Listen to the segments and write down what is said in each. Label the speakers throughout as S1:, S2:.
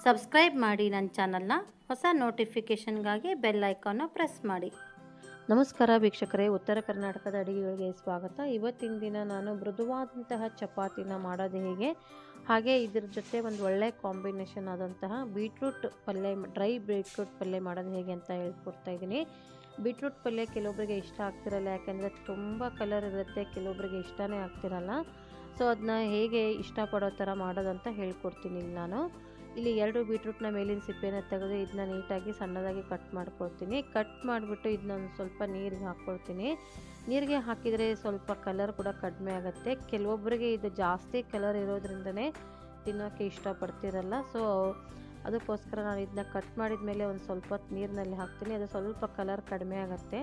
S1: subscribe ಮಾಡಿ ನನ್ನ ಚಾನಲ್ನ ಹೊಸ ನೋಟಿಫಿಕೇಷನ್ಗಾಗಿ ಬೆಲ್ ಐಕಾನ್ನ ಪ್ರೆಸ್ ಮಾಡಿ
S2: ನಮಸ್ಕಾರ ವೀಕ್ಷಕರೇ ಉತ್ತರ ಕರ್ನಾಟಕದ ಅಡುಗೆಗಳಿಗೆ ಸ್ವಾಗತ ಇವತ್ತಿನ ದಿನ ನಾನು ಮೃದುವಾದಂತಹ ಚಪಾತಿನ ಮಾಡೋದು ಹೇಗೆ ಹಾಗೆ ಇದ್ರ ಜೊತೆ ಒಂದು ಒಳ್ಳೆ ಕಾಂಬಿನೇಷನ್ ಆದಂತಹ ಬೀಟ್ರೂಟ್ ಪಲ್ಯ ಡ್ರೈ ಬೀಟ್ರೂಟ್ ಪಲ್ಯ ಮಾಡೋದು ಹೇಗೆ ಅಂತ ಹೇಳ್ಕೊಡ್ತಾ ಇದ್ದೀನಿ ಬೀಟ್ರೂಟ್ ಪಲ್ಯ ಕೆಲವೊಬ್ಬರಿಗೆ ಇಷ್ಟ ಆಗ್ತಿರಲ್ಲ ಯಾಕೆಂದರೆ ತುಂಬ ಕಲರ್ ಇರುತ್ತೆ ಕೆಲವೊಬ್ಬರಿಗೆ ಇಷ್ಟನೇ ಆಗ್ತಿರಲ್ಲ ಸೊ ಅದನ್ನ ಹೇಗೆ ಇಷ್ಟಪಡೋ ಥರ ಮಾಡೋದಂತ ಹೇಳ್ಕೊಡ್ತೀನಿ ಇಲ್ಲಿ ನಾನು ಇಲ್ಲಿ ಎರಡು ಬೀಟ್ರೂಟ್ನ ಮೇಲಿನ ಸಿಪ್ಪೆನ ತೆಗೆದು ಇದನ್ನ ನೀಟಾಗಿ ಸಣ್ಣದಾಗಿ ಕಟ್ ಮಾಡ್ಕೊಳ್ತೀನಿ ಕಟ್ ಮಾಡಿಬಿಟ್ಟು ಇದನ್ನ ಒಂದು ಸ್ವಲ್ಪ ನೀರಿಗೆ ಹಾಕ್ಕೊಳ್ತೀನಿ ನೀರಿಗೆ ಹಾಕಿದರೆ ಸ್ವಲ್ಪ ಕಲರ್ ಕೂಡ ಕಡಿಮೆ ಆಗುತ್ತೆ ಕೆಲವೊಬ್ಬರಿಗೆ ಇದು ಜಾಸ್ತಿ ಕಲರ್ ಇರೋದ್ರಿಂದನೇ ತಿನ್ನೋಕ್ಕೆ ಇಷ್ಟಪಡ್ತಿರಲ್ಲ ಸೊ ಅದಕ್ಕೋಸ್ಕರ ನಾನು ಇದನ್ನ ಕಟ್ ಮಾಡಿದ ಮೇಲೆ ಒಂದು ಸ್ವಲ್ಪ ಹೊತ್ತು ನೀರಿನಲ್ಲಿ ಹಾಕ್ತೀನಿ ಅದು ಸ್ವಲ್ಪ ಕಲರ್ ಕಡಿಮೆ ಆಗುತ್ತೆ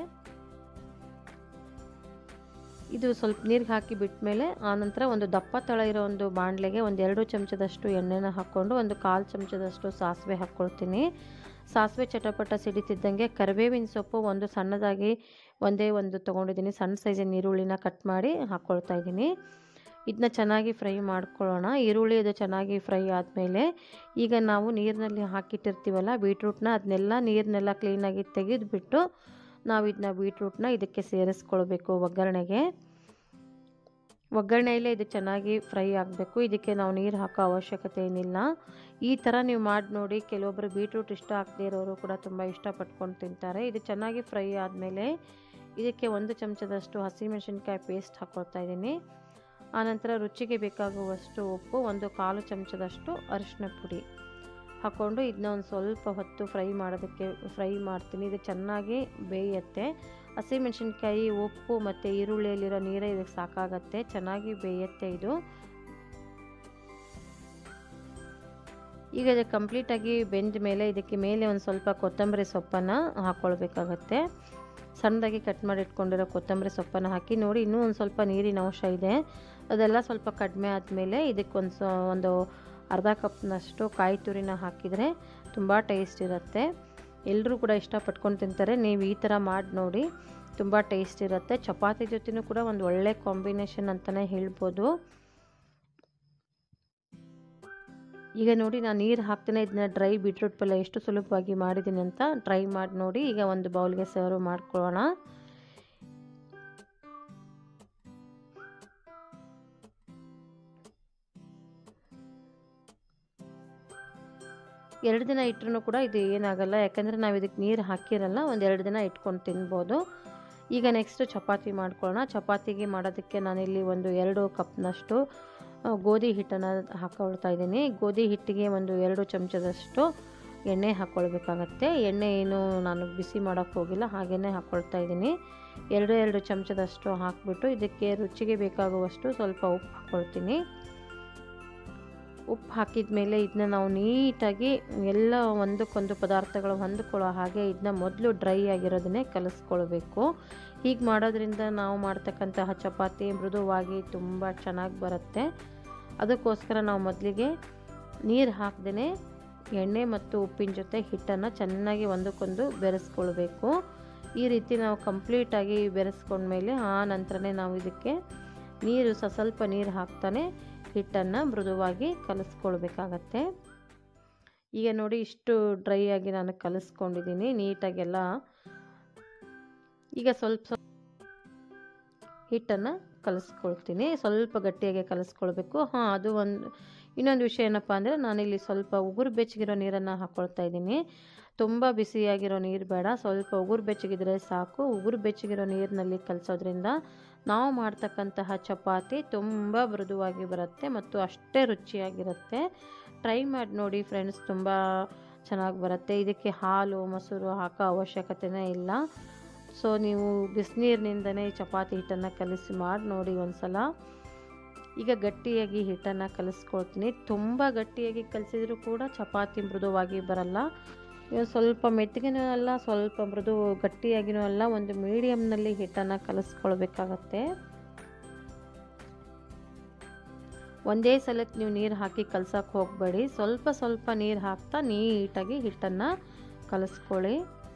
S2: ಇದು ಸ್ವಲ್ಪ ನೀರಿಗೆ ಹಾಕಿ ಬಿಟ್ಮೇಲೆ ಆನಂತರ ಒಂದು ದಪ್ಪ ತಳ ಇರೋ ಒಂದು ಬಾಣಲೆಗೆ ಒಂದು ಎರಡು ಚಮಚದಷ್ಟು ಎಣ್ಣೆನ ಹಾಕ್ಕೊಂಡು ಒಂದು ಕಾಲು ಚಮಚದಷ್ಟು ಸಾಸಿವೆ ಹಾಕ್ಕೊಳ್ತೀನಿ ಸಾಸಿವೆ ಚಟಪಟ ಸಿಡಿತಿದ್ದಂಗೆ ಕರಿಬೇವಿನ ಸೊಪ್ಪು ಒಂದು ಸಣ್ಣದಾಗಿ ಒಂದೇ ಒಂದು ತೊಗೊಂಡಿದ್ದೀನಿ ಸಣ್ಣ ಸೈಜಿನ ಈರುಳ್ಳಿನ ಕಟ್ ಮಾಡಿ ಹಾಕ್ಕೊಳ್ತಾ ಇದ್ದೀನಿ ಇದನ್ನ ಚೆನ್ನಾಗಿ ಫ್ರೈ ಮಾಡ್ಕೊಳ್ಳೋಣ ಈರುಳ್ಳಿ ಅದು ಚೆನ್ನಾಗಿ ಫ್ರೈ ಆದಮೇಲೆ ಈಗ ನಾವು ನೀರಿನಲ್ಲಿ ಹಾಕಿಟ್ಟಿರ್ತೀವಲ್ಲ ಬೀಟ್ರೂಟ್ನ ಅದನ್ನೆಲ್ಲ ನೀರನ್ನೆಲ್ಲ ಕ್ಲೀನಾಗಿ ತೆಗೆದುಬಿಟ್ಟು ನಾವು ಇದನ್ನ ಬೀಟ್ರೂಟ್ನ ಇದಕ್ಕೆ ಸೇರಿಸ್ಕೊಳ್ಬೇಕು ಒಗ್ಗರಣೆಗೆ ಒಗ್ಗರಣೆಯಲ್ಲೇ ಇದು ಚೆನ್ನಾಗಿ ಫ್ರೈ ಆಗಬೇಕು ಇದಕ್ಕೆ ನಾವು ನೀರು ಹಾಕೋ ಅವಶ್ಯಕತೆ ಏನಿಲ್ಲ ಈ ಥರ ನೀವು ಮಾಡಿ ನೋಡಿ ಕೆಲವೊಬ್ಬರು ಬೀಟ್ರೂಟ್ ಇಷ್ಟ ಆಗದೇ ಇರೋರು ಕೂಡ ತುಂಬ ಇಷ್ಟಪಟ್ಕೊಂಡು ತಿಂತಾರೆ ಇದು ಚೆನ್ನಾಗಿ ಫ್ರೈ ಆದಮೇಲೆ ಇದಕ್ಕೆ ಒಂದು ಚಮಚದಷ್ಟು ಹಸಿಮೆಣಸಿನ್ಕಾಯಿ ಪೇಸ್ಟ್ ಹಾಕ್ಕೊಳ್ತಾ ಇದ್ದೀನಿ ಆನಂತರ ರುಚಿಗೆ ಬೇಕಾಗುವಷ್ಟು ಉಪ್ಪು ಒಂದು ಕಾಲು ಚಮಚದಷ್ಟು ಅರಿಶಿನ ಪುಡಿ ಹಾಕ್ಕೊಂಡು ಇದನ್ನ ಒಂದು ಸ್ವಲ್ಪ ಹೊತ್ತು ಫ್ರೈ ಮಾಡೋದಕ್ಕೆ ಫ್ರೈ ಮಾಡ್ತೀನಿ ಇದು ಚೆನ್ನಾಗಿ ಬೇಯುತ್ತೆ ಹಸಿಮೆಣಸಿನ್ಕಾಯಿ ಉಪ್ಪು ಮತ್ತು ಈರುಳ್ಳಿಯಲ್ಲಿರೋ ನೀರೇ ಇದಕ್ಕೆ ಸಾಕಾಗತ್ತೆ ಚೆನ್ನಾಗಿ ಬೇಯುತ್ತೆ ಇದು ಈಗ ಇದು ಕಂಪ್ಲೀಟಾಗಿ ಬೆಂದ ಮೇಲೆ ಇದಕ್ಕೆ ಮೇಲೆ ಒಂದು ಸ್ವಲ್ಪ ಕೊತ್ತಂಬರಿ ಸೊಪ್ಪನ್ನು ಹಾಕ್ಕೊಳ್ಬೇಕಾಗತ್ತೆ ಸಣ್ಣದಾಗಿ ಕಟ್ ಮಾಡಿ ಇಟ್ಕೊಂಡಿರೋ ಕೊತ್ತಂಬರಿ ಸೊಪ್ಪನ್ನು ಹಾಕಿ ನೋಡಿ ಇನ್ನೂ ಒಂದು ಸ್ವಲ್ಪ ನೀರಿನ ಅಂಶ ಇದೆ ಅದೆಲ್ಲ ಸ್ವಲ್ಪ ಕಡಿಮೆ ಆದಮೇಲೆ ಇದಕ್ಕೊಂದು ಸ ಒಂದು ಅರ್ಧ ಕಪ್ನಷ್ಟು ಕಾಯಿ ತುರಿನ ಹಾಕಿದರೆ ತುಂಬ ಟೇಸ್ಟ್ ಇರುತ್ತೆ ಎಲ್ಲರೂ ಕೂಡ ಇಷ್ಟಪಟ್ಕೊಂಡು ತಿಂತಾರೆ ನೀವು ಈ ಥರ ಮಾಡಿ ನೋಡಿ ತುಂಬ ಟೇಸ್ಟ್ ಇರುತ್ತೆ ಚಪಾತಿ ಜೊತೆನೂ ಕೂಡ ಒಂದು ಒಳ್ಳೆ ಕಾಂಬಿನೇಷನ್ ಅಂತಲೇ ಹೇಳ್ಬೋದು ಈಗ ನೋಡಿ ನಾನು ನೀರು ಹಾಕ್ತೇನೆ ಇದನ್ನ ಡ್ರೈ ಬೀಟ್ರೂಟ್ ಪಲ್ಯ ಎಷ್ಟು ಸುಲಭವಾಗಿ ಮಾಡಿದ್ದೀನಿ ಅಂತ ಟ್ರೈ ಮಾಡಿ ನೋಡಿ ಈಗ ಒಂದು ಬೌಲ್ಗೆ ಸರ್ವ್ ಮಾಡ್ಕೊಳ್ಳೋಣ ಎರಡು ದಿನ ಇಟ್ಟರೂ ಕೂಡ ಇದು ಏನಾಗಲ್ಲ ಯಾಕಂದರೆ ನಾವು ಇದಕ್ಕೆ ನೀರು ಹಾಕಿರಲ್ಲ ಒಂದು ಎರಡು ದಿನ ಇಟ್ಕೊಂಡು ತಿನ್ಬೋದು ಈಗ ನೆಕ್ಸ್ಟ್ ಚಪಾತಿ ಮಾಡ್ಕೊಳ್ಳೋಣ ಚಪಾತಿಗೆ ಮಾಡೋದಕ್ಕೆ ನಾನಿಲ್ಲಿ ಒಂದು ಎರಡು ಕಪ್ನಷ್ಟು ಗೋಧಿ ಹಿಟ್ಟನ್ನು ಹಾಕ್ಕೊಳ್ತಾ ಇದ್ದೀನಿ ಗೋಧಿ ಹಿಟ್ಟಿಗೆ ಒಂದು ಎರಡು ಚಮಚದಷ್ಟು ಎಣ್ಣೆ ಹಾಕ್ಕೊಳ್ಬೇಕಾಗತ್ತೆ ಎಣ್ಣೆ ಏನು ನಾನು ಬಿಸಿ ಮಾಡೋಕ್ಕೆ ಹೋಗಿಲ್ಲ ಹಾಗೆಯೇ ಹಾಕ್ಕೊಳ್ತಾ ಇದ್ದೀನಿ ಎರಡು ಎರಡು ಚಮಚದಷ್ಟು ಹಾಕ್ಬಿಟ್ಟು ಇದಕ್ಕೆ ರುಚಿಗೆ ಬೇಕಾಗುವಷ್ಟು ಸ್ವಲ್ಪ ಉಪ್ಪು ಹಾಕ್ಕೊಳ್ತೀನಿ ಉಪ್ಪು ಹಾಕಿದ ಮೇಲೆ ಇದನ್ನ ನಾವು ನೀಟಾಗಿ ಎಲ್ಲ ಒಂದಕ್ಕೊಂದು ಪದಾರ್ಥಗಳು ಹೊಂದಿಕೊಳ್ಳೋ ಹಾಗೆ ಇದನ್ನ ಮೊದಲು ಡ್ರೈ ಆಗಿರೋದನ್ನೇ ಕಲಿಸ್ಕೊಳ್ಬೇಕು ಹೀಗೆ ಮಾಡೋದ್ರಿಂದ ನಾವು ಮಾಡ್ತಕ್ಕಂತಹ ಚಪಾತಿ ಮೃದುವಾಗಿ ತುಂಬ ಚೆನ್ನಾಗಿ ಬರುತ್ತೆ ಅದಕ್ಕೋಸ್ಕರ ನಾವು ಮೊದಲಿಗೆ ನೀರು ಹಾಕ್ದೇ ಎಣ್ಣೆ ಮತ್ತು ಉಪ್ಪಿನ ಜೊತೆ ಹಿಟ್ಟನ್ನು ಚೆನ್ನಾಗಿ ಒಂದಕ್ಕೊಂದು ಬೆರೆಸ್ಕೊಳ್ಬೇಕು ಈ ರೀತಿ ನಾವು ಕಂಪ್ಲೀಟಾಗಿ ಬೆರೆಸ್ಕೊಂಡ್ಮೇಲೆ ಆ ನಂತರನೇ ನಾವು ಇದಕ್ಕೆ ನೀರು ಸ ಸ್ವಲ್ಪ ನೀರು ಹಾಕ್ತಾನೆ ಹಿಟ್ಟನ್ನು ಮೃದುವಾಗಿ ಕಲಿಸ್ಕೊಳ್ಬೇಕಾಗತ್ತೆ ಈಗ ನೋಡಿ ಇಷ್ಟು ಡ್ರೈ ಆಗಿ ನಾನು ಕಲಿಸ್ಕೊಂಡಿದ್ದೀನಿ ನೀಟಾಗೆಲ್ಲ ಈಗ ಸ್ವಲ್ಪ ಸ್ವಲ್ಪ ಹಿಟ್ಟನ್ನು ಕಲಿಸ್ಕೊಳ್ತೀನಿ ಸ್ವಲ್ಪ ಗಟ್ಟಿಯಾಗಿ ಕಲಿಸ್ಕೊಳ್ಬೇಕು ಹಾಂ ಅದು ಒಂದು ಇನ್ನೊಂದು ವಿಷಯ ಏನಪ್ಪ ಅಂದರೆ ನಾನಿಲ್ಲಿ ಸ್ವಲ್ಪ ಉಗುರು ಬೆಚ್ಚಗಿರೋ ನೀರನ್ನು ಹಾಕ್ಕೊಳ್ತಾ ಇದ್ದೀನಿ ತುಂಬ ಬಿಸಿಯಾಗಿರೋ ನೀರು ಬೇಡ ಸ್ವಲ್ಪ ಉಗುರು ಬೆಚ್ಚಗಿದ್ರೆ ಸಾಕು ಉಗುರು ಬೆಚ್ಚಗಿರೋ ನೀರಿನಲ್ಲಿ ಕಲಿಸೋದ್ರಿಂದ ನಾವು ಮಾಡ್ತಕ್ಕಂತಹ ಚಪಾತಿ ತುಂಬ ಮೃದುವಾಗಿ ಬರುತ್ತೆ ಮತ್ತು ಅಷ್ಟೇ ರುಚಿಯಾಗಿರುತ್ತೆ ಟ್ರೈ ಮಾಡಿ ನೋಡಿ ಫ್ರೆಂಡ್ಸ್ ತುಂಬ ಚೆನ್ನಾಗಿ ಬರುತ್ತೆ ಇದಕ್ಕೆ ಹಾಲು ಮೊಸರು ಹಾಕೋ ಅವಶ್ಯಕತೆಯೇ ಇಲ್ಲ ಸೊ ನೀವು ಬಿಸಿನೀರಿನಿಂದನೇ ಚಪಾತಿ ಹಿಟ್ಟನ್ನು ಕಲಿಸಿ ಮಾಡಿ ನೋಡಿ ಒಂದು ಸಲ ಈಗ ಗಟ್ಟಿಯಾಗಿ ಹಿಟ್ಟನ್ನು ಕಲಿಸ್ಕೊಳ್ತೀನಿ ತುಂಬ ಗಟ್ಟಿಯಾಗಿ ಕಲಿಸಿದ್ರು ಕೂಡ ಚಪಾತಿ ಮೃದುವಾಗಿ ಬರಲ್ಲ ಸ್ವಲ್ಪ ಮೆತ್ತಗೆನೂ ಅಲ್ಲ ಸ್ವಲ್ಪ ಮೃದು ಗಟ್ಟಿಯಾಗಿನೂ ಅಲ್ಲ ಒಂದು ಮೀಡಿಯಮ್ನಲ್ಲಿ ಹಿಟ್ಟನ್ನು ಕಲಿಸ್ಕೊಳ್ಬೇಕಾಗತ್ತೆ ಒಂದೇ ಸಲಕ್ಕೆ ನೀವು ನೀರು ಹಾಕಿ ಕಲ್ಸೋಕ್ಕೆ ಹೋಗಬೇಡಿ ಸ್ವಲ್ಪ ಸ್ವಲ್ಪ ನೀರು ಹಾಕ್ತಾ ನೀಟಾಗಿ ಹಿಟ್ಟನ್ನು ಕಲಿಸ್ಕೊಳ್ಳಿ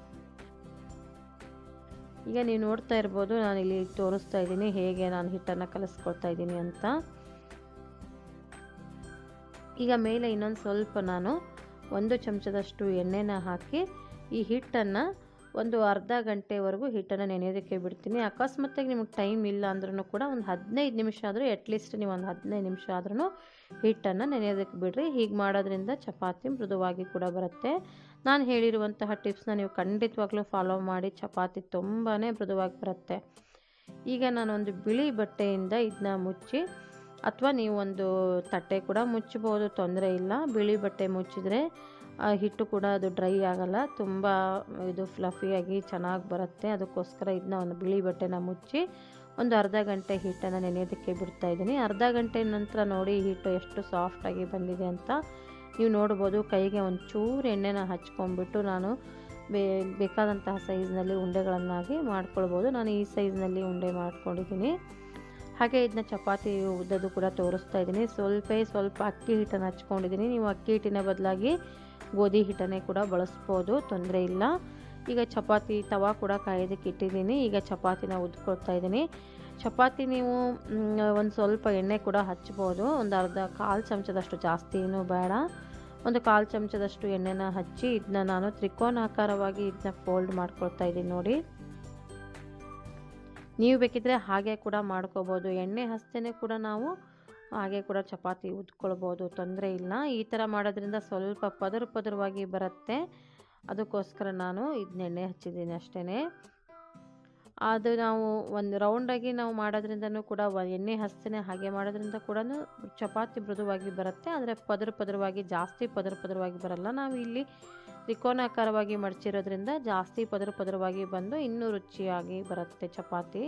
S2: ಈಗ ನೀವು ನೋಡ್ತಾ ಇರ್ಬೋದು ನಾನು ಇಲ್ಲಿ ತೋರಿಸ್ತಾ ಇದ್ದೀನಿ ಹೇಗೆ ನಾನು ಹಿಟ್ಟನ್ನು ಕಲಿಸ್ಕೊಳ್ತಾ ಇದ್ದೀನಿ ಅಂತ ಈಗ ಮೇಲೆ ಇನ್ನೊಂದು ಸ್ವಲ್ಪ ನಾನು ಒಂದು ಚಮಚದಷ್ಟು ಎಣ್ಣೆನ ಹಾಕಿ ಈ ಹಿಟ್ಟನ್ನು ಒಂದು ಅರ್ಧ ಗಂಟೆವರೆಗೂ ಹಿಟ್ಟನ್ನು ನೆನೆಯೋದಕ್ಕೆ ಬಿಡ್ತೀನಿ ಅಕಸ್ಮಾತಾಗಿ ನಿಮಗೆ ಟೈಮ್ ಇಲ್ಲ ಅಂದ್ರೂ ಕೂಡ ಒಂದು ಹದಿನೈದು ನಿಮಿಷ ಆದರೂ ಅಟ್ಲೀಸ್ಟ್ ನೀವು ಒಂದು ಹದಿನೈದು ನಿಮಿಷ ಆದ್ರೂ ಹಿಟ್ಟನ್ನು ನೆನೆಯೋದಕ್ಕೆ ಬಿಡ್ರಿ ಹೀಗೆ ಮಾಡೋದ್ರಿಂದ ಚಪಾತಿ ಮೃದುವಾಗಿ ಕೂಡ ಬರುತ್ತೆ ನಾನು ಹೇಳಿರುವಂತಹ ಟಿಪ್ಸ್ನ ನೀವು ಖಂಡಿತವಾಗ್ಲೂ ಫಾಲೋ ಮಾಡಿ ಚಪಾತಿ ತುಂಬಾ ಮೃದುವಾಗಿ ಬರುತ್ತೆ ಈಗ ನಾನೊಂದು ಬಿಳಿ ಬಟ್ಟೆಯಿಂದ ಇದನ್ನ ಮುಚ್ಚಿ ಅಥವಾ ನೀವು ಒಂದು ತಟ್ಟೆ ಕೂಡ ಮುಚ್ಚಬೋದು ತೊಂದರೆ ಇಲ್ಲ ಬಿಳಿ ಬಟ್ಟೆ ಮುಚ್ಚಿದರೆ ಆ ಹಿಟ್ಟು ಕೂಡ ಅದು ಡ್ರೈ ಆಗಲ್ಲ ತುಂಬ ಇದು ಫ್ಲಫಿಯಾಗಿ ಚೆನ್ನಾಗಿ ಬರುತ್ತೆ ಅದಕ್ಕೋಸ್ಕರ ಇದನ್ನ ಒಂದು ಬಿಳಿ ಬಟ್ಟೆನ ಮುಚ್ಚಿ ಒಂದು ಅರ್ಧ ಗಂಟೆ ಹಿಟ್ಟನ್ನು ನೆನೆಯೋದಕ್ಕೆ ಬಿಡ್ತಾ ಇದ್ದೀನಿ ಅರ್ಧ ಗಂಟೆ ನಂತರ ನೋಡಿ ಈ ಹಿಟ್ಟು ಎಷ್ಟು ಸಾಫ್ಟಾಗಿ ಬಂದಿದೆ ಅಂತ ನೀವು ನೋಡ್ಬೋದು ಕೈಗೆ ಒಂದು ಚೂರು ಎಣ್ಣೆನ ಹಚ್ಕೊಂಡ್ಬಿಟ್ಟು ನಾನು ಬೇ ಬೇಕಾದಂತಹ ಸೈಜ್ನಲ್ಲಿ ಉಂಡೆಗಳನ್ನಾಗಿ ಮಾಡ್ಕೊಳ್ಬೋದು ನಾನು ಈ ಸೈಜ್ನಲ್ಲಿ ಉಂಡೆ ಮಾಡ್ಕೊಂಡಿದ್ದೀನಿ ಹಾಗೆ ಇದನ್ನ ಚಪಾತಿ ಉದ್ದದ್ದು ಕೂಡ ತೋರಿಸ್ತಾ ಇದ್ದೀನಿ ಸ್ವಲ್ಪ ಸ್ವಲ್ಪ ಅಕ್ಕಿ ಹಿಟ್ಟನ್ನು ಹಚ್ಕೊಂಡಿದ್ದೀನಿ ನೀವು ಅಕ್ಕಿ ಹಿಟ್ಟಿನ ಬದಲಾಗಿ ಗೋಧಿ ಹಿಟ್ಟನ್ನೇ ಕೂಡ ಬಳಸ್ಬೋದು ತೊಂದರೆ ಇಲ್ಲ ಈಗ ಚಪಾತಿ ತವಾ ಕೂಡ ಕಾಯೋದಕ್ಕೆ ಇಟ್ಟಿದ್ದೀನಿ ಈಗ ಚಪಾತಿನ ಉದ್ಕೊಳ್ತಾ ಇದ್ದೀನಿ ಚಪಾತಿ ನೀವು ಒಂದು ಸ್ವಲ್ಪ ಎಣ್ಣೆ ಕೂಡ ಹಚ್ಬೋದು ಒಂದು ಅರ್ಧ ಕಾಲು ಚಮಚದಷ್ಟು ಜಾಸ್ತಿ ಏನೂ ಬೇಡ ಒಂದು ಕಾಲು ಚಮಚದಷ್ಟು ಎಣ್ಣೆನ ಹಚ್ಚಿ ಇದನ್ನ ನಾನು ತ್ರಿಕೋನಾಕಾರವಾಗಿ ಇದನ್ನ ಫೋಲ್ಡ್ ಮಾಡ್ಕೊಳ್ತಾ ಇದ್ದೀನಿ ನೋಡಿ ನೀವು ಬೇಕಿದ್ರೆ ಹಾಗೆ ಕೂಡ ಮಾಡ್ಕೋಬೋದು ಎಣ್ಣೆ ಹಸ್ತೇನೆ ಕೂಡ ನಾವು ಹಾಗೆ ಕೂಡ ಚಪಾತಿ ಉದ್ಕೊಳ್ಬೋದು ತೊಂದರೆ ಇಲ್ಲ ಈ ಥರ ಮಾಡೋದ್ರಿಂದ ಸ್ವಲ್ಪ ಪದರ ಪದರವಾಗಿ ಬರುತ್ತೆ ಅದಕ್ಕೋಸ್ಕರ ನಾನು ಇದನ್ನ ಎಣ್ಣೆ ಹಚ್ಚಿದ್ದೀನಿ ಅಷ್ಟೇ ಅದು ನಾವು ಒಂದು ರೌಂಡಾಗಿ ನಾವು ಮಾಡೋದ್ರಿಂದನೂ ಕೂಡ ಎಣ್ಣೆ ಹಸ್ತೇನೆ ಹಾಗೆ ಮಾಡೋದ್ರಿಂದ ಕೂಡ ಚಪಾತಿ ಮೃದುವಾಗಿ ಬರುತ್ತೆ ಆದರೆ ಪದರ ಪದರವಾಗಿ ಜಾಸ್ತಿ ಪದರ ಪದರವಾಗಿ ಬರಲ್ಲ ನಾವು ಇಲ್ಲಿ ತ್ರಿಕೋನಾಕಾರವಾಗಿ ಮಡಚಿರೋದ್ರಿಂದ ಜಾಸ್ತಿ ಪದರ ಪದರವಾಗಿ ಬಂದು ಇನ್ನೂ ರುಚಿಯಾಗಿ ಬರುತ್ತೆ ಚಪಾತಿ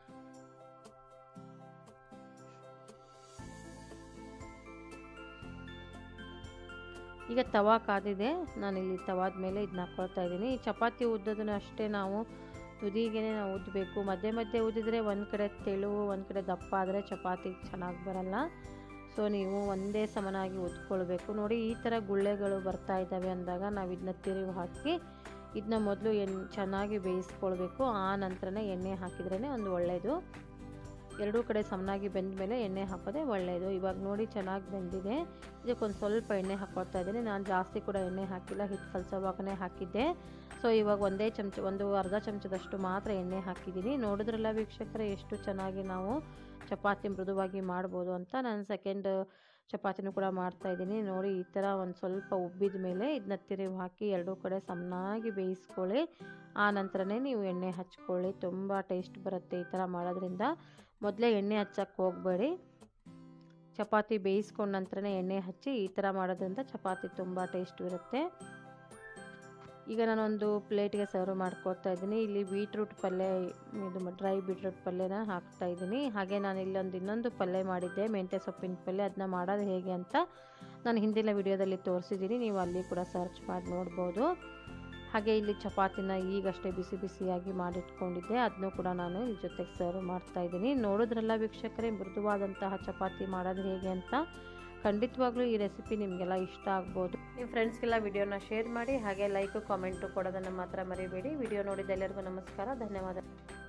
S2: ಈಗ ತವಾ ಕಾದಿದೆ ನಾನಿಲ್ಲಿ ತವಾದ ಮೇಲೆ ಇದನ್ನ ಹಾಕ್ಕೊಳ್ತಾ ಇದ್ದೀನಿ ಈ ಚಪಾತಿ ಉದ್ದದನ್ನು ಅಷ್ಟೇ ನಾವು ತುದಿಗೆ ನಾವು ಉದ್ದಬೇಕು ಮಧ್ಯೆ ಮಧ್ಯೆ ಉದ್ದಿದ್ರೆ ಒಂದು ಕಡೆ ತೆಳು ಒಂದು ಕಡೆ ದಪ್ಪ ಆದರೆ ಚಪಾತಿ ಚೆನ್ನಾಗಿ ಬರಲ್ಲ ಸೊ ನೀವು ಒಂದೇ ಸಮನಾಗಿ ಉದ್ಕೊಳ್ಬೇಕು ನೋಡಿ ಈ ಥರ ಗುಳ್ಳೆಗಳು ಬರ್ತಾ ಇದ್ದಾವೆ ಅಂದಾಗ ನಾವು ಇದನ್ನ ತಿರುವು ಹಾಕಿ ಇದನ್ನ ಮೊದಲು ಎಣ್ಣೆ ಚೆನ್ನಾಗಿ ಬೇಯಿಸ್ಕೊಳ್ಬೇಕು ಆ ನಂತರನೇ ಎಣ್ಣೆ ಹಾಕಿದ್ರೇ ಒಂದು ಒಳ್ಳೆಯದು ಎರಡೂ ಕಡೆ ಸಮನಾಗಿ ಬೆಂದ ಮೇಲೆ ಎಣ್ಣೆ ಹಾಕೋದೆ ಒಳ್ಳೆಯದು ಇವಾಗ ನೋಡಿ ಚೆನ್ನಾಗಿ ಬೆಂದಿದೆ ಇದಕ್ಕೊಂದು ಸ್ವಲ್ಪ ಎಣ್ಣೆ ಹಾಕ್ಕೊಳ್ತಾ ಇದ್ದೀನಿ ನಾನು ಜಾಸ್ತಿ ಕೂಡ ಎಣ್ಣೆ ಹಾಕಿಲ್ಲ ಹಿಟ್ಟು ಕಲಸೋವಾಗನೇ ಹಾಕಿದ್ದೆ ಸೊ ಇವಾಗ ಒಂದೇ ಚಮಚ ಒಂದು ಅರ್ಧ ಚಮಚದಷ್ಟು ಮಾತ್ರ ಎಣ್ಣೆ ಹಾಕಿದ್ದೀನಿ ನೋಡಿದ್ರಲ್ಲ ವೀಕ್ಷಕರೇ ಎಷ್ಟು ಚೆನ್ನಾಗಿ ನಾವು ಚಪಾತಿ ಮೃದುವಾಗಿ ಮಾಡ್ಬೋದು ಅಂತ ನಾನು ಸೆಕೆಂಡ್ ಚಪಾತಿನೂ ಕೂಡ ಮಾಡ್ತಾ ಇದ್ದೀನಿ ನೋಡಿ ಈ ಥರ ಒಂದು ಸ್ವಲ್ಪ ಉಬ್ಬಿದ ಮೇಲೆ ಇದನ್ನ ತಿರುವು ಹಾಕಿ ಎರಡೂ ಕಡೆ ಸಮನಾಗಿ ಬೇಯಿಸ್ಕೊಳ್ಳಿ ಆ ನಂತರನೇ ನೀವು ಎಣ್ಣೆ ಹಚ್ಕೊಳ್ಳಿ ತುಂಬ ಟೇಸ್ಟ್ ಬರುತ್ತೆ ಈ ಥರ ಮಾಡೋದ್ರಿಂದ ಮೊದಲೇ ಎಣ್ಣೆ ಹಚ್ಚಕ್ಕೆ ಹೋಗಬೇಡಿ ಚಪಾತಿ ಬೇಯಿಸ್ಕೊಂಡ ನಂತರನೇ ಎಣ್ಣೆ ಹಚ್ಚಿ ಈ ಥರ ಮಾಡೋದ್ರಿಂದ ಚಪಾತಿ ತುಂಬ ಟೇಸ್ಟ್ ಇರುತ್ತೆ ಈಗ ನಾನೊಂದು ಪ್ಲೇಟ್ಗೆ ಸರ್ವ್ ಮಾಡ್ಕೊಳ್ತಾ ಇದ್ದೀನಿ ಇಲ್ಲಿ ಬೀಟ್ರೂಟ್ ಪಲ್ಯ ಇದು ಡ್ರೈ ಬೀಟ್ರೂಟ್ ಪಲ್ಯನ ಹಾಕ್ತಾ ಇದ್ದೀನಿ ಹಾಗೆ ನಾನು ಇಲ್ಲೊಂದು ಇನ್ನೊಂದು ಪಲ್ಯ ಮಾಡಿದ್ದೆ ಮೆಂತ್ಯ ಸೊಪ್ಪಿನ ಪಲ್ಯ ಅದನ್ನ ಮಾಡೋದು ಹೇಗೆ ಅಂತ ನಾನು ಹಿಂದಿನ ವಿಡಿಯೋದಲ್ಲಿ ತೋರಿಸಿದ್ದೀನಿ ನೀವು ಅಲ್ಲಿ ಕೂಡ ಸರ್ಚ್ ಮಾಡಿ ನೋಡ್ಬೋದು ಹಾಗೆ ಇಲ್ಲಿ ಚಪಾತಿನ ಈಗಷ್ಟೇ ಬಿಸಿ ಬಿಸಿಯಾಗಿ ಮಾಡಿಟ್ಕೊಂಡಿದ್ದೆ ಅದನ್ನು ಕೂಡ ನಾನು ಇದ್ರ ಜೊತೆಗೆ ಸರ್ವ್ ಮಾಡ್ತಾ ಇದ್ದೀನಿ ನೋಡಿದ್ರಲ್ಲ ವೀಕ್ಷಕರೇ ಮೃದುವಾದಂತಹ ಚಪಾತಿ ಮಾಡೋದು ಹೇಗೆ ಅಂತ ಖಂಡಿತವಾಗ್ಲೂ ಈ ರೆಸಿಪಿ ನಿಮಗೆಲ್ಲ ಇಷ್ಟ ಆಗ್ಬೋದು ನಿಮ್ಮ ಫ್ರೆಂಡ್ಸ್ಗೆಲ್ಲ ವಿಡಿಯೋನ ಶೇರ್ ಮಾಡಿ ಹಾಗೆ ಲೈಕು ಕಾಮೆಂಟು ಕೊಡೋದನ್ನು ಮಾತ್ರ ಮರಿಬೇಡಿ ವಿಡಿಯೋ ನೋಡಿದ ಎಲ್ಲರಿಗೂ ನಮಸ್ಕಾರ ಧನ್ಯವಾದ